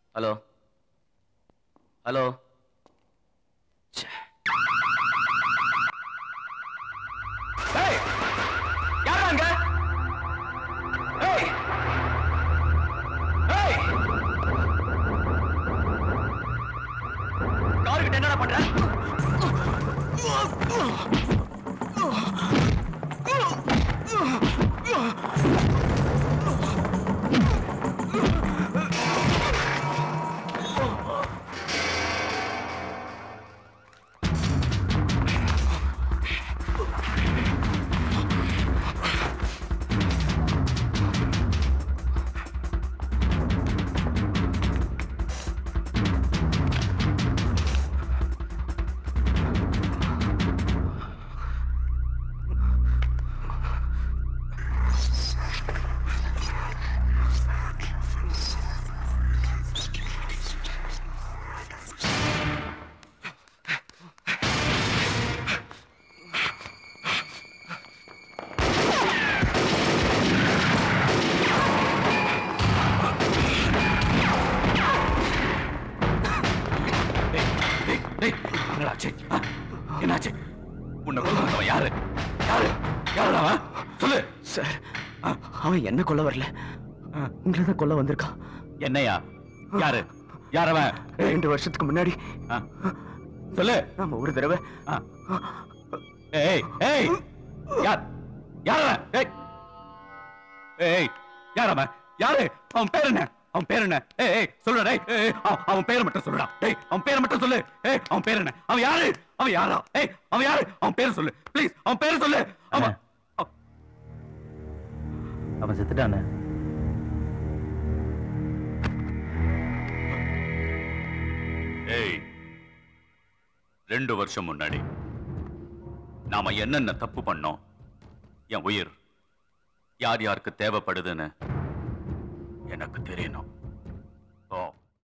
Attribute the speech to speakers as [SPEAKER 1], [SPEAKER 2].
[SPEAKER 1] Hello hello
[SPEAKER 2] யாரா அங்க ஏய் ஏய் கார்கிட்ட என்னடா பண்ற டேய் என்னடாச்சு ஆ? என்னாச்சு உன்னை கொல்ல வந்தவன் யாரு யாரு யாருடா அவன் சொல்லு
[SPEAKER 3] சார் அவன் என்ன கொல்ல வரல உங்களை தான் கொல்ல வந்திருக்கான்
[SPEAKER 2] என்னையா யாரு யார் அவன்
[SPEAKER 3] ரெண்டு வருஷத்துக்கு முன்னாடி
[SPEAKER 2] ஆ. சொல்லு
[SPEAKER 3] நாம ஒரு தடவை
[SPEAKER 2] ஆ. ஏய் ஏய் யார் யார் அவன் ஏய் ஏய் யார் அவன் யாரு அவன் பேர் என்ன அவன் பேர் என்ன ஏய் ஏய் சொல்லுடா டேய் ஏய், ஏய், அவன் அவன் பேரை மட்டும் சொல்லுடா டேய் அவன் பேரை மட்டும் சொல்லு ஏய் அவன் பேர் என்ன அவன் யாரு அவன் யாரா ஏய் அவன் யாரு அவன் பேரை சொல்லு ப்ளீஸ் அவன் பேரை சொல்லு அவன்
[SPEAKER 1] அவன் செத்துட்டானே
[SPEAKER 2] ஏய் ரெண்டு வருஷம் முன்னாடி நாம என்னென்ன தப்பு பண்ணோம் என் உயிர் யார் யாருக்கு தேவைப்படுதுன்னு எனக்கு தெரியணும் ஓ